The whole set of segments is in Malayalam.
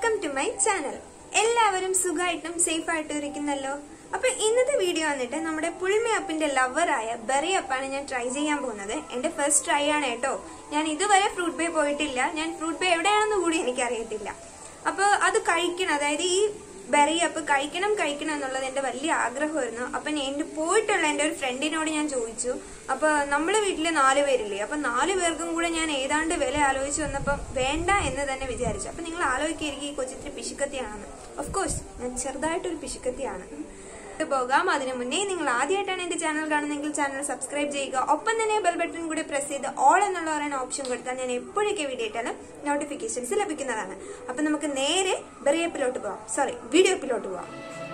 വെൽക്കം ടു മൈ ചാനൽ എല്ലാവരും സുഖമായിട്ടും സേഫ് ആയിട്ടും ഇരിക്കുന്നല്ലോ അപ്പൊ ഇന്നത്തെ വീഡിയോ വന്നിട്ട് നമ്മുടെ പുൾമ അപ്പിന്റെ ലവറായ ബെറി അപ്പാണ് ഞാൻ ട്രൈ ചെയ്യാൻ പോകുന്നത് എന്റെ ഫസ്റ്റ് ട്രൈ ആണ് കേട്ടോ ഞാൻ ഇതുവരെ ഫ്രൂട്ട് ബേ പോയിട്ടില്ല ഞാൻ ഫ്രൂട്ട് ബേ എവിടെയാണെന്ന് കൂടി എനിക്കറിയത്തില്ല അപ്പൊ അത് കഴിക്കണം അതായത് ഈ ബെറി അപ്പ് കഴിക്കണം കഴിക്കണം എന്നുള്ളത് എന്റെ വലിയ ആഗ്രഹമായിരുന്നു അപ്പൊ ഞാൻ എന്റെ പോയിട്ടുള്ള എന്റെ ഒരു ഫ്രണ്ടിനോട് ഞാൻ ചോദിച്ചു അപ്പൊ നമ്മളെ വീട്ടില് നാല് പേരില്ലേ അപ്പൊ നാല് പേർക്കും കൂടെ ഞാൻ ഏതാണ്ട് വില ആലോചിച്ച് വന്നപ്പം വേണ്ട എന്ന് തന്നെ വിചാരിച്ചു അപ്പൊ നിങ്ങൾ ആലോചിക്കായിരിക്കും ഈ കൊച്ചിത്തിരി പിശുക്കത്തിയാണെന്ന് ഓഫ് കോഴ്സ് ഞാൻ ചെറുതായിട്ടൊരു പിശുക്കത്തിയാണ് ഇത് പോകാം അതിനു മുന്നേ നിങ്ങൾ ആദ്യമായിട്ടാണ് എന്റെ ചാനൽ കാണുന്നതെങ്കിൽ ചാനൽ സബ്സ്ക്രൈബ് ചെയ്യുക ഒപ്പം തന്നെ ബെൽ ബട്ടൺ കൂടി പ്രസ് ചെയ്ത് ഓൾ എന്നുള്ള പറയുന്ന ഓപ്ഷൻ കൊടുത്താൽ ഞാൻ എപ്പോഴൊക്കെ വീഡിയോ ഇട്ടാലും നോട്ടിഫിക്കേഷൻസ് ലഭിക്കുന്നതാണ് അപ്പൊ നമുക്ക് നേരെ ബെറിയപ്പിലോട്ട് പോവാം സോറി വീഡിയോപ്പിലോട്ട് പോവാം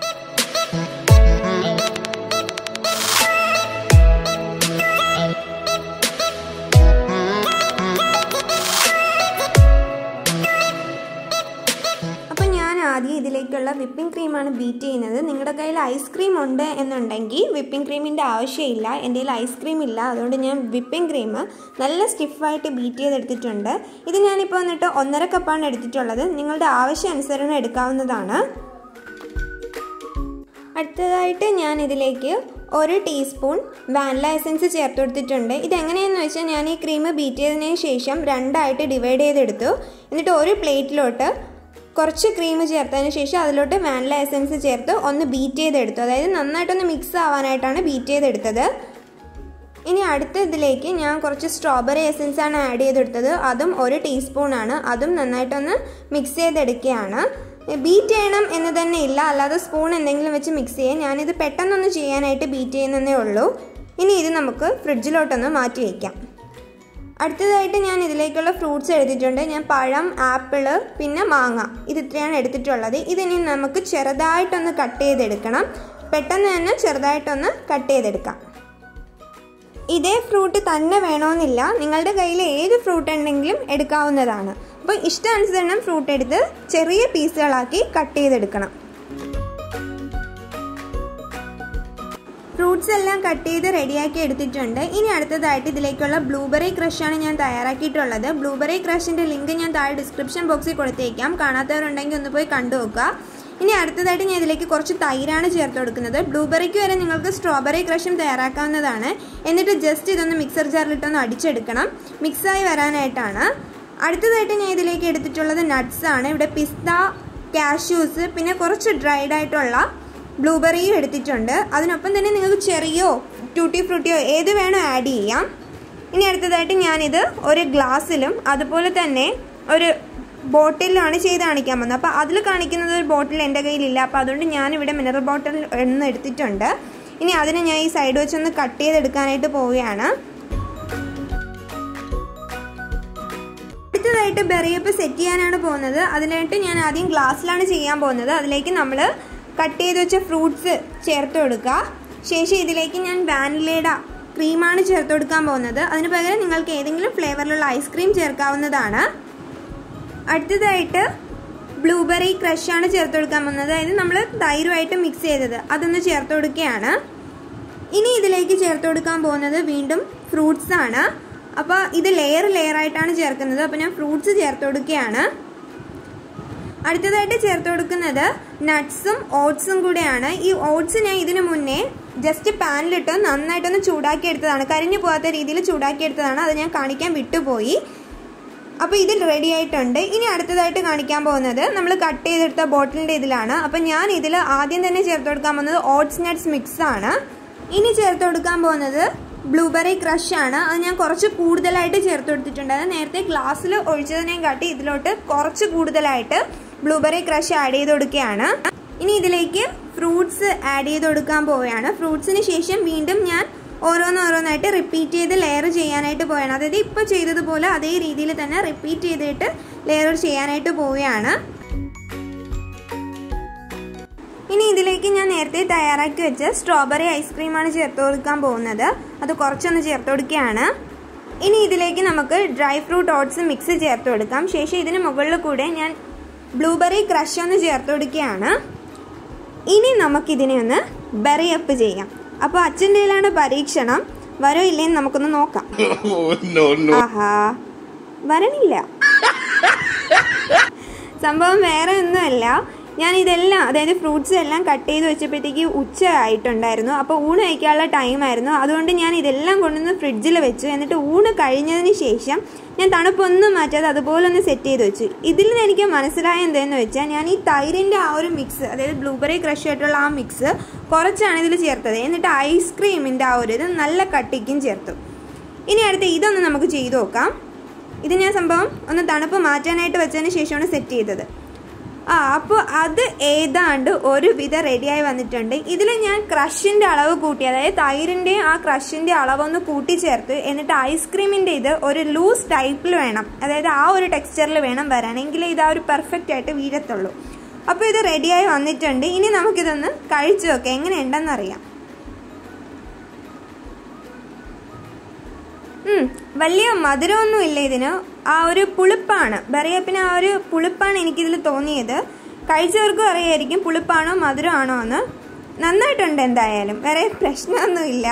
അപ്പം ഞാൻ ആദ്യം ഇതിലേക്കുള്ള വിപ്പിംഗ് ക്രീമാണ് ബീറ്റ് ചെയ്യുന്നത് നിങ്ങളുടെ കയ്യിൽ ഐസ്ക്രീം ഉണ്ട് എന്നുണ്ടെങ്കിൽ വിപ്പിംഗ് ക്രീമിൻ്റെ ആവശ്യമില്ല എൻ്റെ കയ്യിൽ ഐസ്ക്രീം ഇല്ല അതുകൊണ്ട് ഞാൻ വിപ്പിംഗ് ക്രീം നല്ല സ്റ്റിഫായിട്ട് ബീറ്റ് ചെയ്തെടുത്തിട്ടുണ്ട് ഇത് ഞാനിപ്പോൾ വന്നിട്ട് ഒന്നര കപ്പാണ് എടുത്തിട്ടുള്ളത് നിങ്ങളുടെ ആവശ്യാനുസരണം എടുക്കാവുന്നതാണ് അടുത്തതായിട്ട് ഞാൻ ഇതിലേക്ക് ഒരു ടീസ്പൂൺ വാനില എസൻസ് ചേർത്ത് കൊടുത്തിട്ടുണ്ട് ഇതെങ്ങനെയാണെന്ന് വെച്ചാൽ ഞാൻ ഈ ക്രീം ബീറ്റ് ചെയ്തതിന് ശേഷം രണ്ടായിട്ട് ഡിവൈഡ് ചെയ്തെടുത്തു എന്നിട്ട് ഒരു പ്ലേറ്റിലോട്ട് കുറച്ച് ക്രീം ചേർത്തതിന് ശേഷം അതിലോട്ട് വാനില എസൻസ് ചേർത്ത് ഒന്ന് ബീറ്റ് ചെയ്തെടുത്തു അതായത് നന്നായിട്ടൊന്ന് മിക്സ് ആവാനായിട്ടാണ് ബീറ്റ് ചെയ്തെടുത്തത് ഇനി അടുത്ത ഇതിലേക്ക് ഞാൻ കുറച്ച് സ്ട്രോബെറി എസൻസ് ആണ് ആഡ് ചെയ്തെടുത്തത് അതും ഒരു ടീസ്പൂണാണ് അതും നന്നായിട്ടൊന്ന് മിക്സ് ചെയ്തെടുക്കുകയാണ് ബീറ്റ് ചെയ്യണം എന്ന് തന്നെ ഇല്ല അല്ലാതെ സ്പൂൺ എന്തെങ്കിലും വെച്ച് മിക്സ് ചെയ്യാം ഞാനിത് പെട്ടെന്നൊന്ന് ചെയ്യാനായിട്ട് ബീറ്റ് ചെയ്യുന്നതേ ഉള്ളൂ ഇനി ഇത് നമുക്ക് ഫ്രിഡ്ജിലോട്ടൊന്ന് മാറ്റി വയ്ക്കാം അടുത്തതായിട്ട് ഞാൻ ഇതിലേക്കുള്ള ഫ്രൂട്ട്സ് എടുത്തിട്ടുണ്ട് ഞാൻ പഴം ആപ്പിള് പിന്നെ മാങ്ങ ഇത് ഇത്രയാണ് എടുത്തിട്ടുള്ളത് ഇതിനി നമുക്ക് ചെറുതായിട്ടൊന്ന് കട്ട് ചെയ്തെടുക്കണം പെട്ടെന്ന് തന്നെ ചെറുതായിട്ടൊന്ന് കട്ട് ചെയ്തെടുക്കാം ഇതേ ഫ്രൂട്ട് തന്നെ വേണമെന്നില്ല നിങ്ങളുടെ കയ്യിൽ ഏത് ഫ്രൂട്ട് ഉണ്ടെങ്കിലും എടുക്കാവുന്നതാണ് അപ്പോൾ ഇഷ്ടാനുസരണം ഫ്രൂട്ട് എടുത്ത് ചെറിയ പീസുകളാക്കി കട്ട് ചെയ്തെടുക്കണം ഫ്രൂട്ട്സ് എല്ലാം കട്ട് ചെയ്ത് റെഡിയാക്കി എടുത്തിട്ടുണ്ട് ഇനി അടുത്തതായിട്ട് ഇതിലേക്കുള്ള ബ്ലൂബെറി ക്രഷാണ് ഞാൻ തയ്യാറാക്കിയിട്ടുള്ളത് ബ്ലൂബെറി ക്രഷിൻ്റെ ലിങ്ക് ഞാൻ താഴെ ഡിസ്ക്രിപ്ഷൻ ബോക്സിൽ കൊടുത്തേക്കാം കാണാത്തവരുണ്ടെങ്കിൽ ഒന്ന് പോയി കണ്ടു നോക്കുക ഇനി അടുത്തതായിട്ട് ഞാൻ ഇതിലേക്ക് കുറച്ച് തൈരാണ് ചേർത്ത് കൊടുക്കുന്നത് ബ്ലൂബെറിക്ക് വരെ നിങ്ങൾക്ക് സ്ട്രോബെറി ക്രഷും തയ്യാറാക്കാവുന്നതാണ് എന്നിട്ട് ജസ്റ്റ് ഇതൊന്ന് മിക്സർ ജാറിലിട്ടൊന്ന് അടിച്ചെടുക്കണം മിക്സായി വരാനായിട്ടാണ് അടുത്തതായിട്ട് ഞാൻ ഇതിലേക്ക് എടുത്തിട്ടുള്ളത് നട്ട്സ് ആണ് ഇവിടെ പിസ്ത കാഷ്യൂസ് പിന്നെ കുറച്ച് ഡ്രൈഡ് ആയിട്ടുള്ള ബ്ലൂബെറിയും എടുത്തിട്ടുണ്ട് അതിനൊപ്പം തന്നെ നിങ്ങൾക്ക് ചെറിയോ ടൂട്ടി ഫ്രൂട്ടിയോ ഏത് വേണോ ആഡ് ചെയ്യാം ഇനി അടുത്തതായിട്ട് ഞാനിത് ഒരു ഗ്ലാസ്സിലും അതുപോലെ തന്നെ ഒരു ബോട്ടിലാണ് ചെയ്ത് കാണിക്കാൻ പോകുന്നത് അപ്പോൾ അതിൽ കാണിക്കുന്നത് ഒരു ബോട്ടിൽ എൻ്റെ കയ്യിലില്ല അപ്പോൾ അതുകൊണ്ട് ഞാനിവിടെ മിനറൽ ബോട്ടിൽ എന്ന് എടുത്തിട്ടുണ്ട് ഇനി അതിനെ ഞാൻ ഈ സൈഡ് വെച്ചൊന്ന് കട്ട് ചെയ്തെടുക്കാനായിട്ട് പോവുകയാണ് അടുത്തതായിട്ട് ബെറിയപ്പ് സെറ്റ് ചെയ്യാനാണ് പോകുന്നത് അതിനായിട്ട് ഞാൻ ആദ്യം ഗ്ലാസ്സിലാണ് ചെയ്യാൻ പോകുന്നത് അതിലേക്ക് നമ്മൾ കട്ട് ചെയ്ത് വെച്ച ഫ്രൂട്ട്സ് ചേർത്ത് കൊടുക്കുക ശേഷം ഇതിലേക്ക് ഞാൻ വാനിലയുടെ ക്രീമാണ് ചേർത്ത് കൊടുക്കാൻ പോകുന്നത് അതിന് പകരം നിങ്ങൾക്ക് ഏതെങ്കിലും ഫ്ലേവറിലുള്ള ഐസ്ക്രീം ചേർക്കാവുന്നതാണ് അടുത്തതായിട്ട് ബ്ലൂബെറി ക്രഷാണ് ചേർത്ത് കൊടുക്കാൻ പോകുന്നത് അതായത് നമ്മൾ തൈരുമായിട്ട് മിക്സ് ചെയ്തത് അതൊന്ന് ചേർത്ത് കൊടുക്കുകയാണ് ഇനി ഇതിലേക്ക് ചേർത്ത് കൊടുക്കാൻ പോകുന്നത് വീണ്ടും ഫ്രൂട്ട്സ് ആണ് അപ്പോൾ ഇത് ലെയർ ലെയർ ആയിട്ടാണ് ചേർക്കുന്നത് അപ്പോൾ ഞാൻ ഫ്രൂട്ട്സ് ചേർത്ത് കൊടുക്കുകയാണ് അടുത്തതായിട്ട് ചേർത്ത് കൊടുക്കുന്നത് നട്ട്സും ഓട്സും കൂടെയാണ് ഈ ഓട്സ് ഞാൻ ഇതിനു മുന്നേ ജസ്റ്റ് പാനിലിട്ട് നന്നായിട്ടൊന്ന് ചൂടാക്കി എടുത്തതാണ് കരിഞ്ഞു പോകാത്ത രീതിയിൽ ചൂടാക്കി എടുത്തതാണ് അത് ഞാൻ കാണിക്കാൻ വിട്ടുപോയി അപ്പോൾ ഇത് റെഡി ആയിട്ടുണ്ട് ഇനി അടുത്തതായിട്ട് കാണിക്കാൻ പോകുന്നത് നമ്മൾ കട്ട് ചെയ്തെടുത്ത ബോട്ടിലിൻ്റെ ഇതിലാണ് അപ്പോൾ ഞാൻ ഇതിൽ ആദ്യം തന്നെ ചേർത്ത് കൊടുക്കാൻ പോകുന്നത് ഓട്സ് നട്ട്സ് മിക്സ് ആണ് ഇനി ചേർത്ത് കൊടുക്കാൻ പോകുന്നത് ബ്ലൂബെറി ക്രഷ് ആണ് അത് ഞാൻ കുറച്ച് കൂടുതലായിട്ട് ചേർത്ത് കൊടുത്തിട്ടുണ്ട് അത് നേരത്തെ ഗ്ലാസ്സിൽ ഒഴിച്ചതിനേയും കാട്ടി ഇതിലോട്ട് കുറച്ച് കൂടുതലായിട്ട് ബ്ലൂബെറി ക്രഷ് ആഡ് ചെയ്ത് കൊടുക്കുകയാണ് ഇനി ഇതിലേക്ക് ഫ്രൂട്ട്സ് ആഡ് ചെയ്ത് കൊടുക്കാൻ പോവുകയാണ് ഫ്രൂട്ട്സിന് ശേഷം വീണ്ടും ഞാൻ ഓരോന്നോരോന്നായിട്ട് റിപ്പീറ്റ് ചെയ്ത് ലെയർ ചെയ്യാനായിട്ട് പോവുകയാണ് അതായത് ഇപ്പോൾ ചെയ്തതുപോലെ അതേ രീതിയിൽ തന്നെ റിപ്പീറ്റ് ചെയ്തിട്ട് ലെയർ ചെയ്യാനായിട്ട് പോവുകയാണ് ഇനി ഇതിലേക്ക് ഞാൻ നേരത്തെ തയ്യാറാക്കി വെച്ച സ്ട്രോബെറി ഐസ്ക്രീമാണ് ചേർത്ത് കൊടുക്കാൻ പോകുന്നത് അത് കുറച്ചൊന്ന് ചേർത്ത് കൊടുക്കുകയാണ് ഇനി ഇതിലേക്ക് നമുക്ക് ഡ്രൈ ഫ്രൂട്ട് ഓട്സ് മിക്സ് ചേർത്ത് കൊടുക്കാം ശേഷം ഇതിന് മുകളിൽ കൂടെ ഞാൻ ബ്ലൂബെറി ക്രഷ് ഒന്ന് ചേർത്ത് കൊടുക്കുകയാണ് ഇനി നമുക്കിതിനെ ഒന്ന് ബെറി അപ്പ് ചെയ്യാം അപ്പോൾ അച്ഛൻ്റെ കയ്യിലാണ് പരീക്ഷണം വരോ ഇല്ലേന്ന് നമുക്കൊന്ന് നോക്കാം Oh no no. ആഹാ വരണില്ല സംഭവം വേറെ ഒന്നുമല്ല ഞാൻ ഇതെല്ലാം അതായത് ഫ്രൂട്ട്സ് എല്ലാം കട്ട് ചെയ്ത് വെച്ചപ്പോഴത്തേക്ക് ഉച്ച ആയിട്ടുണ്ടായിരുന്നു അപ്പോൾ ഊണ് കഴിക്കാനുള്ള ടൈമായിരുന്നു അതുകൊണ്ട് ഞാൻ ഇതെല്ലാം കൊണ്ടുവന്ന് ഫ്രിഡ്ജിൽ വെച്ചു എന്നിട്ട് ഊണ് കഴിഞ്ഞതിന് ശേഷം ഞാൻ തണുപ്പൊന്നും മാറ്റാതെ അതുപോലെ ഒന്ന് സെറ്റ് ചെയ്ത് വെച്ചു ഇതിൽ നിന്ന് എനിക്ക് മനസ്സിലായ എന്താണെന്ന് വെച്ചാൽ ഞാൻ ഈ തൈരിൻ്റെ ആ ഒരു മിക്സ് അതായത് ബ്ലൂബെറി ക്രഷ് ആയിട്ടുള്ള ആ മിക്സ് കുറച്ചാണ് ഇതിൽ ചേർത്തത് എന്നിട്ട് ഐസ്ക്രീമിൻ്റെ ആ ഒരു ഇത് നല്ല കട്ടിക്കും ചേർത്തു ഇനി അടുത്ത് ഇതൊന്ന് നമുക്ക് ചെയ്തു നോക്കാം ഇത് ഞാൻ സംഭവം ഒന്ന് തണുപ്പ് മാറ്റാനായിട്ട് വെച്ചതിന് ശേഷമാണ് സെറ്റ് ചെയ്തത് ആ അപ്പോൾ അത് ഏതാണ്ട് ഒരുവിധം റെഡിയായി വന്നിട്ടുണ്ട് ഇതിൽ ഞാൻ ക്രഷിൻ്റെ അളവ് കൂട്ടി അതായത് തൈരിൻ്റെ ആ ക്രഷിൻ്റെ അളവൊന്ന് കൂട്ടിച്ചേർത്ത് എന്നിട്ട് ഐസ്ക്രീമിൻ്റെ ഇത് ഒരു ലൂസ് ടൈപ്പിൽ വേണം അതായത് ആ ഒരു ടെക്സ്ചറിൽ വേണം വരാൻ എങ്കിലേ ഇത് ആ ഒരു പെർഫെക്റ്റ് ആയിട്ട് വീഴത്തുള്ളൂ അപ്പോൾ ഇത് റെഡിയായി വന്നിട്ടുണ്ട് ഇനി നമുക്കിതൊന്ന് കഴിച്ചു നോക്കാം എങ്ങനെയുണ്ടെന്ന് അറിയാം ഉം, വലിയ മധുരമൊന്നും ഇല്ല ഇതിന് ആ ഒരു പുളിപ്പാണ് ബറിയപ്പിന് ആ ഒരു പുളിപ്പാണ് എനിക്കിതിൽ തോന്നിയത് കഴിച്ചവർക്കും അറിയായിരിക്കും പുളിപ്പാണോ മധുരമാണോ എന്ന് നന്നായിട്ടുണ്ട് എന്തായാലും വേറെ പ്രശ്നമൊന്നുമില്ല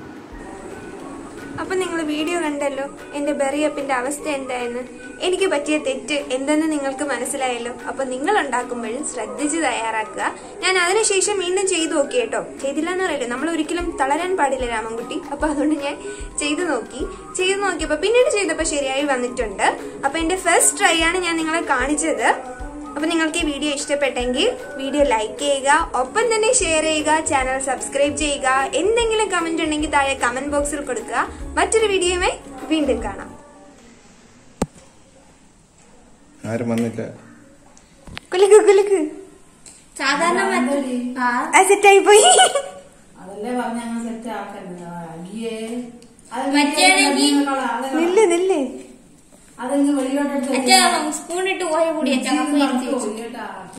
അപ്പം നിങ്ങൾ വീഡിയോ കണ്ടല്ലോ എൻ്റെ ബെറിയപ്പിൻ്റെ അവസ്ഥ എന്തായെന്ന് എനിക്ക് പറ്റിയ തെറ്റ് എന്തെന്ന് നിങ്ങൾക്ക് മനസ്സിലായല്ലോ അപ്പം നിങ്ങൾ ഉണ്ടാക്കുമ്പോഴും ശ്രദ്ധിച്ച് തയ്യാറാക്കുക ഞാൻ അതിനുശേഷം വീണ്ടും ചെയ്തു നോക്കി കേട്ടോ ചെയ്തില്ല എന്ന് പറയില്ല നമ്മൾ ഒരിക്കലും തളരാൻ പാടില്ല രാമൻകുട്ടി അപ്പം അതുകൊണ്ട് ഞാൻ ചെയ്തു നോക്കി ചെയ്തു നോക്കിയപ്പോൾ പിന്നീട് ചെയ്തപ്പോൾ ശരിയായി വന്നിട്ടുണ്ട് അപ്പം എൻ്റെ ഫസ്റ്റ് ട്രൈ ആണ് ഞാൻ നിങ്ങളെ കാണിച്ചത് അപ്പൊ നിങ്ങൾക്ക് ഈ വീഡിയോ ഇഷ്ടപ്പെട്ടെങ്കിൽ വീഡിയോ ലൈക്ക് ചെയ്യുക ഒപ്പം തന്നെ ഷെയർ ചെയ്യുക ചാനൽ സബ്സ്ക്രൈബ് ചെയ്യുക എന്തെങ്കിലും കമന്റ് ഉണ്ടെങ്കിൽ താഴെ കമന്റ് ബോക്സിൽ കൊടുക്കുക മറ്റൊരു വീഡിയോയുമായി വീണ്ടും കാണാം ആരും വന്നില്ല കുലുക്ക് കുലുക്ക് സാധാരണ മറ്റേ ആ സെറ്റായി പോയി അതല്ലേ പറഞ്ഞ ഞങ്ങൾ സെറ്റ് ആക്കരുത് അയ്യേ മറ്റേയാണെങ്കി- നില്ല് നില്ല് അതെങ്കിൽ വെളിയോട്ടെടുത്ത് മറ്റേ സ്പൂൺ ഇട്ട് പോയ കൂടി ചക്കപ്പ കേട്ടാ